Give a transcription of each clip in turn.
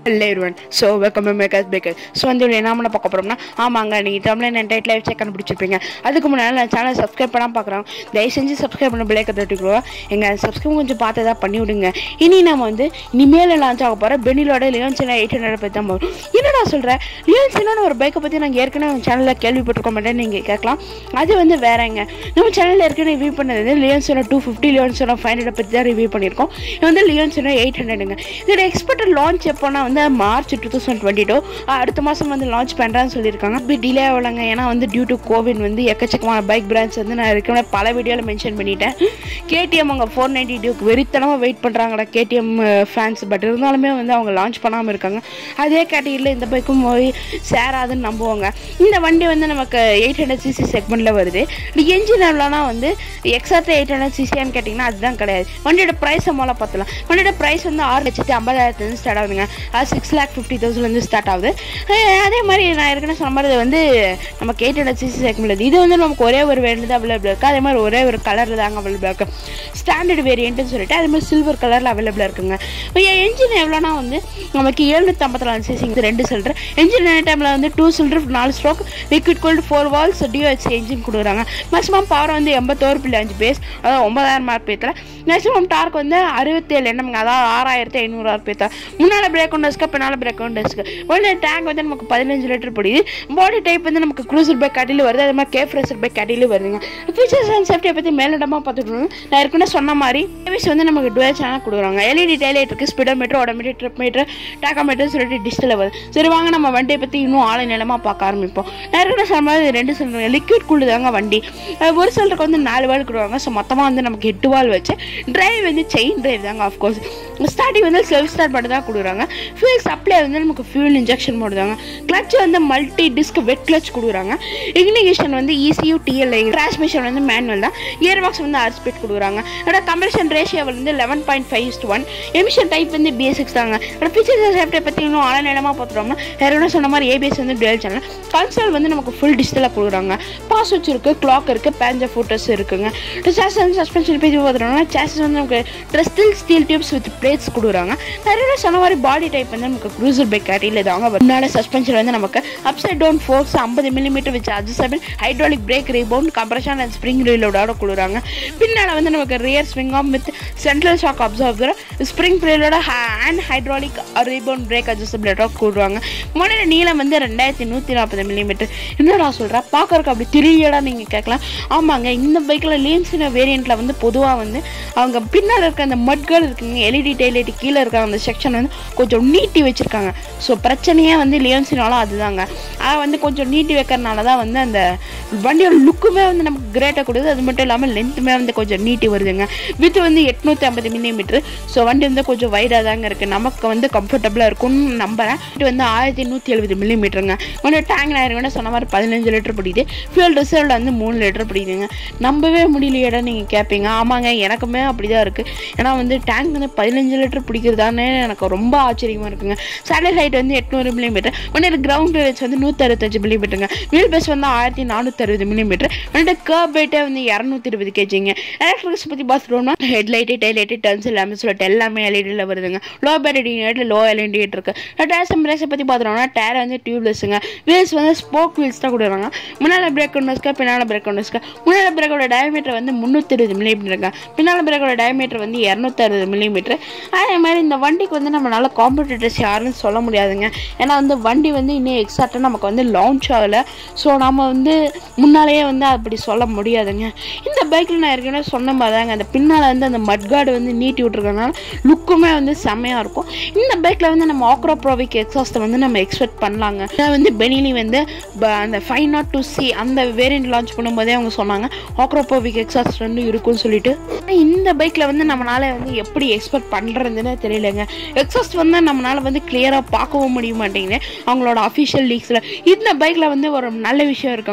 hello everyone so welcome makers baker so வந்து என்ன பண்ண பார்க்க போகிறோம்னா ஆமாங்க நீங்கள் தமிழ் என் டைட்டில் வச்சு கண்டுபிடிச்சிருப்பீங்க அதுக்கு முன்னாடி நான் சேனல் சப்ஸ்கிரைப் பண்ணால் பார்க்குறோம் தயவு செஞ்சு சப்ஸ்கிரைப் பண்ண பிள்ளைக்க தட்டுக்குறோம் எங்கள் சப்ஸ்கிரைப் கொஞ்சம் பார்த்து தான் பண்ணி விடுங்க இனி நம்ம வந்து இனிமேல் லான்ச் ஆக போகிற பெனிலோட லியோன் சின்ன எயிட் ஹண்ட்ரட் பற்றி தான் போகிறோம் என்னடா சொல்கிறேன் லியோன் சின்னான ஒரு பைக்கை பற்றி நாங்கள் ஏற்கனவே சேனலில் கேள்விப்பட்டிருக்கோம் மாட்டேன்னு நீங்கள் கேட்கலாம் அது வந்து வேறங்க நம்ம சேனலில் ஏற்கனவே ரிவ்யூ பண்ணது வந்து Leoncino two fifty Leoncino five hundred பற்றி தான் ரிவ்யூ பண்ணியிருக்கோம் இது வந்து லியோன் சின்ன எயிட் ஹண்ட்ரடுங்க இதோட எக்ஸ்பெக்டட் லான்ச் எப்போனா வந்து March two thousand twenty two அடுத்த மாதம் வந்து லான்ச் பண்ணுறான்னு சொல்லியிருக்காங்க இப்படி டிலே ஆகலைங்க ஏன்னா வந்து டியூ டு கோவிட் வந்து எக்கச்சக்கமான பைக் பிராண்ட்ஸ் வந்து நான் ஏற்கனவே பல வீடியோவில் மென்ஷன் பண்ணிட்டேன் கேடிஎம் அவங்க ஃபோர் நைன்டி டியூக்கு வெறித்தனமாக வெயிட் பண்ணுறாங்கடா கேடிஎம் ஃபேன்ஸ் பட் இருந்தாலுமே வந்து அவங்க லான்ச் பண்ணாமல் இருக்காங்க அதே கேட்டகரியில் இந்த பைக்கும் போய் சேராதுன்னு நம்புவாங்க இந்த வண்டி வந்து நமக்கு எயிட் ஹண்ட்ரட் சிசி செக்மெண்ட்டில் வருது இது என்ஜின் எவ்வளோனா வந்து எக்ஸாக்டாக எயிட் ஹண்ட்ரட் சிசியான்னு கேட்டிங்கன்னா அதுதான் கிடையாது வண்டியோட ப்ரைஸை மூலம் பார்த்தலாம் வண்டியோட ப்ரைஸ் வந்து ஆறு லட்சத்தி ஐம்பதாயிரத்துலேருந்து ஸ்டார்ட் ஆகுதுங்க அது சிக்ஸ் லேக் ஃபிஃப்டி தௌசண்ட்லேருந்து ஸ்டார்ட் ஆகுது அஹ் அதே மாதிரி நான் ஏற்கனவே சொன்ன மாதிரி இது வந்து நமக்கு எயிட் ஹண்ட்ரட் சிசி செக்மெண்ட் இது வந்து நமக்கு ஒரே ஒரு வேரியண்ட் தான் அவைலபிள் இருக்குது அதே மாதிரி ஒரே ஒரு கலரில் தாங்க அவைலபிள் இருக்குது ஸ்டாண்டர்ட் வேரியண்ட்னு சொல்லிட்டு அதே மாதிரி சில்வர் கலரில் அவைலபிளாக இருக்குங்க என்ஜின் எவ்வளோனா வந்து நமக்கு எழுநூற்றி ஐம்பத்தி நாலு சிசி ரெண்டு சிலிண்டர் என்ஜின் என்ன டைமில் வந்து டூ சிலிண்டர் நாலு stroke liquid cooled four valves DOH engine கொடுக்குறாங்க மேக்ஸிமம் பவர் வந்து எண்பத்தோரு புள்ளி அஞ்சு பேஸ் அதாவது ஒன்பதாயிரம் ஆர்பியத்தில் மேக்ஸிமம் டார்க் வந்து அறுபத்தேழு எண்ணம்ங்க அதாவது ஆறாயிரத்தி ஐநூறு ஆர்பியத்தில் முன்னால் பிரேக் ஒன் டெஸ்க்கு பின்னால் பிரேக் ஒன் டெஸ்க்கு ஒன்று டேங்க் வந்து நமக்கு பதினஞ்சு லிட்டர் பிடிக்குது பாடி டைப் வந்து நமக்கு க்ரூசர் பைக் கேட்டிலும் வருது அதே மாதிரி கேஃப் ரேசர் பைக் கேட்டிலும் வருதுங்க ஃபீச்சர்ஸ் அண்ட் சேஃப்டியை பற்றி மேலிடமாக பார்த்துட்டு நான் ஏற்கனவே சொன்ன மாதிரி டிவைஸ் வந்து நமக்கு டுவெல் சேனல் கொடுக்குறாங்க எல்இடி டைலைட் இருக்குது speedometer odometer trip meter tachometer சொல்லிட்டு டிஸ்டில் வருது சரி வாங்க நம்ம வண்டியை பற்றி இன்னும் ஆளை நிலமாக பார்க்க ஆரம்பிப்போம் நான் ஏற்கனவே சொன்ன மாதிரி ரெண்டு சொல்லுவாங்க லிக்விட் கூல் தாங்க வண்டி அஹ் ஒரு சிலருக்கு வந்து நாலு வால் கொடுவாங்க ஸோ மொத்தமாக வந்து நமக்கு எட்டு வால் வச்சு டிரைவ் வந்து செயின் டிரைவ் தாங்க ஆஃப்கோர்ஸ் ஸ்டார்டிங் வந்து செல்ஃப் ஸ்டார்ட் மட்டும் தான் கொடுக்குறாங்க ஃபியூல் சப்ளை வந்து நமக்கு ஃபியூல் இன்ஜெக்ஷன் போடுறாங்க கிளச் வந்து மல்டி டிஸ்க் வெட் கிளச் கொடுக்குறாங்க இக்னிகேஷன் வந்து இசியூ டிஎல்ஐ டிரான்ஸ்மிஷன் வந்து மேனுவல் தான் இயர் பாக்ஸ் வந்து ஆர் ஸ்பீட் கொடுக்குறாங்க அதோட கம்பரேஷன் ரேஷியோ வந்து eleven point five to one emission type வந்து பிஎஸ்எக்ஸ் தாங்க அதோட ஃபீச்சர்ஸ் சேஃப்டியை பற்றி இன்னும் ஆழ நிலமாக பார்த்துட்டோம்னா ஏற்கனவே சொன்ன மாதிரி ஏபிஎஸ் வந்து டுவெல் சேனல் கன்சோல் வந்து நமக்கு ஃபுல் டிஜிட்டலாக கொடுக்குறாங்க பாஸ் வச்சு இருக்குது கிளாக் இருக்குது பேஞ்சர் ஃபோட்டோஸ் இருக்குங்க சேசன் சஸ்பென்ஷன் பற்றி பார்த்துட்டோம்னா சேசஸ் வந்து நமக்கு trellis steel tubes with plates கொடுக்குறாங்க நிறைய சொன்ன மாதிரி பாடி டைப் வந்து நமக்கு க்ரூசர் பைக் கேட்டியில் தாங்க முன்னாடி சஸ்பென்ஷன் வந்து நமக்கு அப்சைட் டவுன் ஃபோர்ஸ் ஐம்பது மில்லிமீட்டர் வச்சு adjustable hydraulic brake rebound compression and spring preload கொடுக்குறாங்க பின்னால் வந்து நமக்கு ரியர் ஸ்விங் ஆஃப் with central shock absorber spring preload and hydraulic rebound brake அட்ஜஸ்டபிளோட கொடுக்குறாங்க முன்னாடி நீளம் வந்து ரெண்டாயிரத்தி நூற்றி நாற்பது மில்லிமீட்டர் என்னடா சொல்கிறேன் பார்க்கறக்கு அப்படி திரியடா நீங்கள் கேட்கலாம் ஆமாங்க இந்த பைக்கில் லியன்ஸின வேரியண்ட்டில் வந்து பொதுவாக வந்து அவங்க பின்னால் இருக்க அந்த மட்கள் இருக்குங்க எல்இடி டைலைட் கீழே இருக்க அந்த செக்ஷன் வந்து கொஞ்சம் நீட்டி வச்சுருக்காங்க ஸோ பிரச்சனையே வந்து லியன்ஸினாலும் அதுதாங்க அதை வந்து கொஞ்சம் நீட்டி வைக்கிறனால தான் வந்து அந்த வண்டியோட லுக்குமே வந்து நமக்கு கிரேட்டாக கொடுக்குது அது மட்டும் இல்லாமல் லென்த்துமே வந்து கொஞ்சம் நீட்டி வருதுங்க வித் வந்து எட்நூற்றி ஐம்பது மில்லிமீட்டர் ஸோ வண்டி வந்து கொஞ்சம் வைடாக தாங்க இருக்குது நமக்கு வந்து கம்ஃபர்டபுளாக இருக்கும்னு நம்புகிறேன் இது வந்து ஆயிரத்தி நூற்றி எழுபது மில்லிமீட்டருங்க கொஞ்சம் டேங்க் நான் வேணால் சொன்ன மாதிரி பதினஞ்சு லிட்டர் பிடிக்குது ஃபியூல் ரிசல்ட் வந்து மூணு லிட்டர் பிடிக்குதுங்க நம்பவே முடியலையடா நீங்கள் கேட்பீங்க ஆமாங்க எனக்குமே அப்படி தான் இருக்குது ஏன்னா வந்து டேங்க் வந்து பதினஞ்சு லிட்டர் பிடிக்கிறதானே எனக்கு ரொம்ப ஆச்சரியமாக இருக்குங்க சேட்டலைட் ஹைட் வந்து எட்நூறு மில்லிமீட்டர் ஒன்று கிரவுண்ட் ரேஞ்ச் வந்து நூற்றி அறுபத்தஞ்சு மில்லிமீட்டருங்க வீல் பேஸ் வந்து ஆயிரத்தி நானூற்றி அறுபது மில்லிமீட்டர் வந்துட்டு கர்ப் வெயிட்டே வந்து இரநூத்தி இருபது கேஜிங்க எலக்ட்ரிக்ஸ் பற்றி பார்த்துட்டோம்னா ஹெட்லைட்டு டெய்லைட்டு டர்ன்ஸ் எல்லாமே சொல்லிட்டு எல்லாமே எல்இடியில் வருதுங்க low battery unit low LED இருக்கு டயர்ஸ் பிரேக்ஸை பற்றி பார்த்துட்டோம்னா டயர் வந்து டியூப்லெஸ்ஸுங்க வீல்ஸ் வந்து ஸ்போக் வீல்ஸ் தான் கொடுக்குறாங்க முன்னால் பிரேக் ஒன்றுஸ்க்கு பின்னால் பிரேக் ஒன்றுஸ்க்கு முன்னால் பிரேக்கோட டயமீட்டர் வந்து முந்நூற்றி இருபது மில்லிமீட்டருங்க பின்னால் பிரேக்கோட டயமீட்டர் வந்து இரநூத்தி அறுபது மில்லிமீட்டர் அதே மாதிரி இந்த வண்டிக்கு வந்து நம்ம நல்ல காம்படிட்டர்ஸ் யாருன்னு சொல்ல முடியாதுங்க ஏன்னா வந்து வண்டி வந்து இன்னும் எக்ஸாக்டாக நமக்கு வந்து லான்ச் ஆகலை ஸோ நம்ம வந்து முன்னாலேயே வந்து அப்படி சொல்ல முடியாதுங்க இந்த பைக்கில் நான் ஏற்கனவே சொன்ன மாதிரி தாங்க அந்த பின்னால் வந்து அந்த மட்கார்டு வந்து நீட்டி விட்ருக்கறனால லுக்குமே வந்து செம்மையாக இருக்கும் இந்த பைக்கில் வந்து நம்ம ஆக்ரோ ப்ரோவிக் எக்ஸாஸ்ட்டை வந்து நம்ம எக்ஸ்பெக்ட் பண்ணலாங்க நான் வந்து பெனிலி வந்து ப- அந்த ஃபைவ் நாட் டூ சி அந்த வேரியண்ட் லான்ச் பண்ணும்போதே அவங்க சொன்னாங்க ஆக்ரோ ப்ரோவிக் எக்ஸாஸ்ட் வந்து இருக்கும்னு சொல்லிட்டு ஆனா இந்த பைக்கில் வந்து நம்மளால வந்து எப்படி எக்ஸ்பெக்ட் பண்ணுறதுன்னு தெரியலங்க எக்ஸாஸ்ட் வந்து நம்மளால வந்து கிளியராக பார்க்கவும் முடிய மாட்டேங்குது அவங்களோட அஃபிஷியல் லீக்ஸில் இந்த பைக்கில் வந்து ஒரு நல்ல விஷயம் இருக்குங்க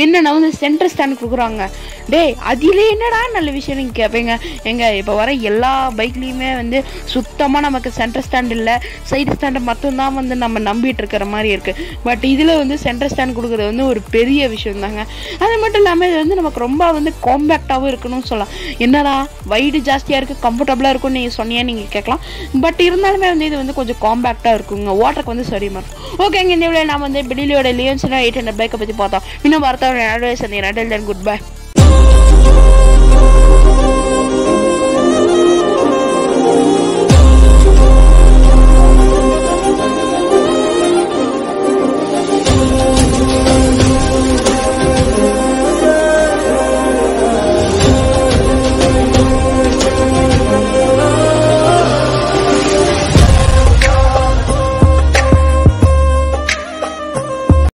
என்னன்னா வந்து சென்டர் ஸ்டாண்ட் கொடுக்குறாங்க டேய் அதிலே என்னடா நல்ல விஷயம் நீங்கள் கேட்பீங்க எங்க இப்போ வர எல்லா பைக்லேயுமே வந்து சுத்தமாக நமக்கு சென்டர் ஸ்டாண்ட் இல்லை சைடு ஸ்டாண்டை மட்டும்தான் வந்து நம்ம நம்பிட்டு இருக்கிற மாதிரி இருக்குது பட் இதில் வந்து சென்டர் ஸ்டாண்ட் கொடுக்குறது வந்து ஒரு பெரிய விஷயம் தாங்க அது மட்டும் இல்லாமல் இது வந்து நமக்கு ரொம்ப வந்து காம்பேக்டாகவும் இருக்கணும்னு சொல்லலாம் என்னடா வைடு ஜாஸ்தியாக இருக்குது கம்ஃபர்டபுளாக இருக்கும்னு நீங்கள் சொன்னீங்க நீங்கள் கேட்கலாம் பட் இருந்தாலுமே வந்து இது வந்து கொஞ்சம் காம்பேக்டாக இருக்குங்க வாட்டருக்கு வந்து சரிமா இருக்கும் ஓகேங்க இந்த விட நான் வந்து பிடிலியோட லியன்ஸ்னா எயிட் ஹண்ட்ரட் பைக்கை பற்றி பார்த்தோம் இன்னும் பார்த்தா சந்தி நடல் குட் பை